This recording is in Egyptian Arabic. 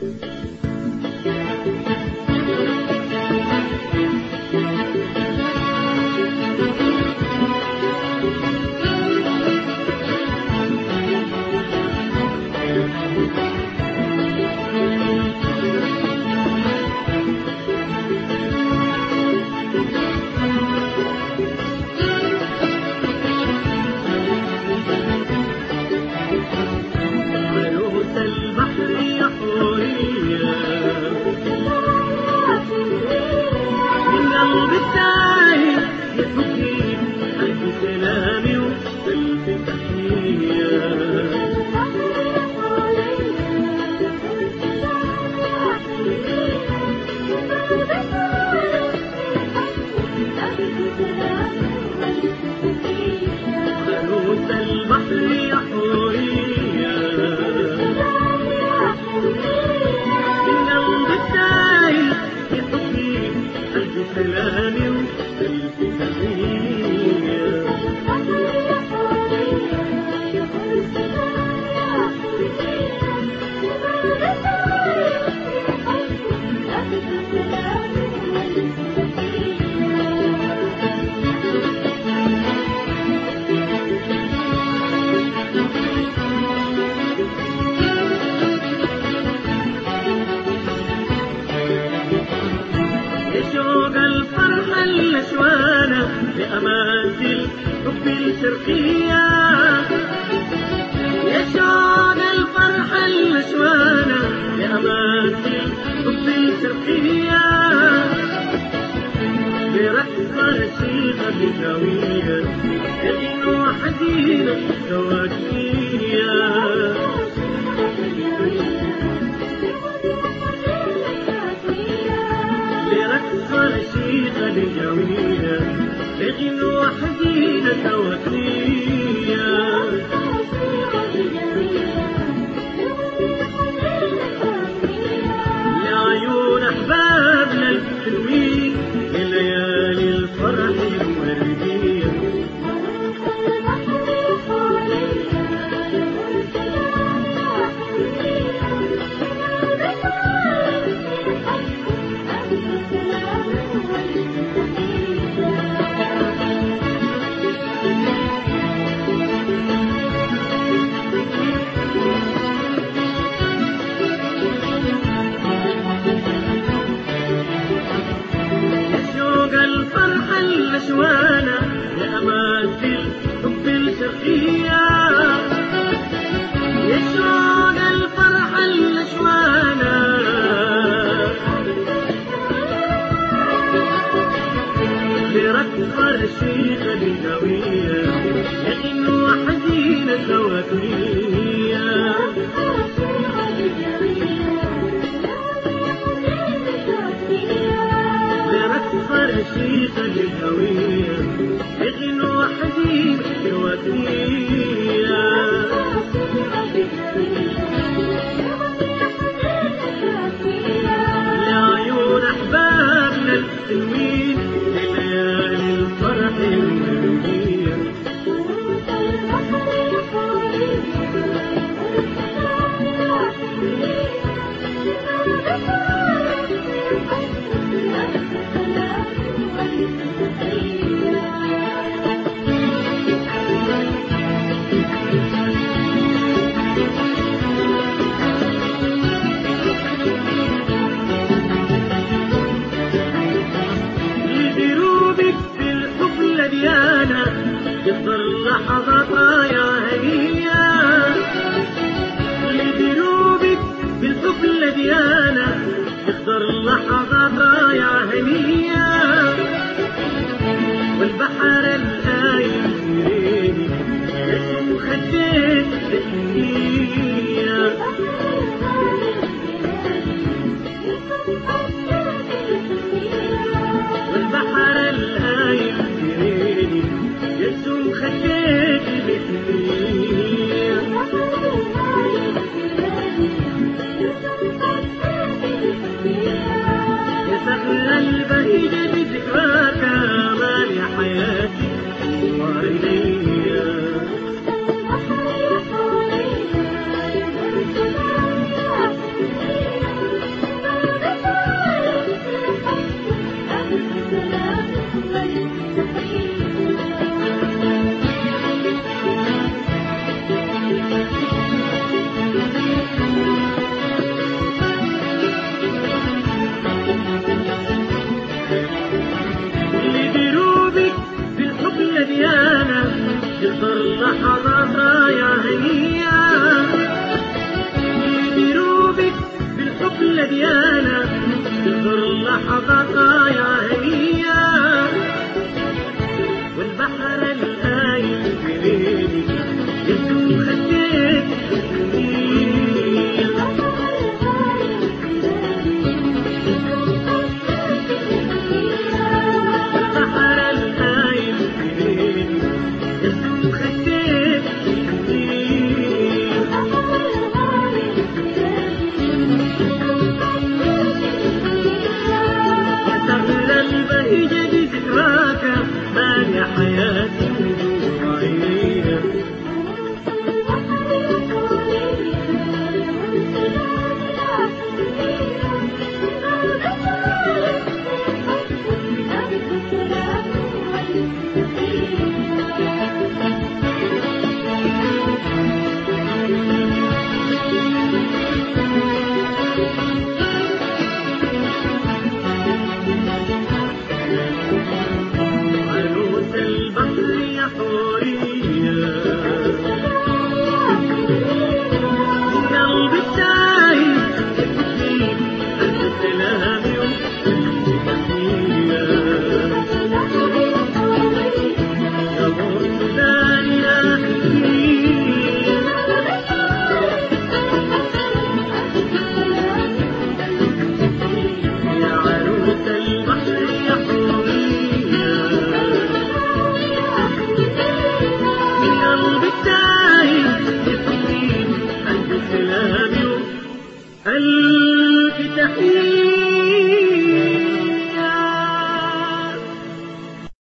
عروس البحر يا حورية من قلب السايل يفكي ألف سلامي وألف تحية عروس البحر يا حورية من قلب السايل يفكي ألف سلامي وألف تحية يشوق الفرحة النسوانة لأماثل حب الشرقية يشوق الفرحة النسوانة لأماثل حب الشرقية برقصة رشيقة بدوية يغنوا حزينة زواجية برقصة رشيقة لجوية لغنوة حزينة وكية لعيون أحبابنا الحلوين لليالي الفرح الوردية يشوق الفرحة النشوانة لأماثل حب الشرقية يشوق الفرحة النشوانة برقصة رشيقة بدوية يغنوا حزينة زواكية برقصة رشيقة للهوية يغنوا حزينة زواكية لعيون أحبابنا الحلوين لليالي الفرح المنوية ديانة تنظر لحظة يا هنية والبحر الآيل في ليلي يبدو خديت البحر الآيل في ليلي يبدو خديت وتغلى البهجة بذكراك مالي حياتي ودموعي عروس البحر يا حورية قلبي التايه يبكي ألف سلام يوم يا بستان يا حكيم يا عروس البحر يا حورية قلبي التايه يبكي ألف سلام يوم ألف تحية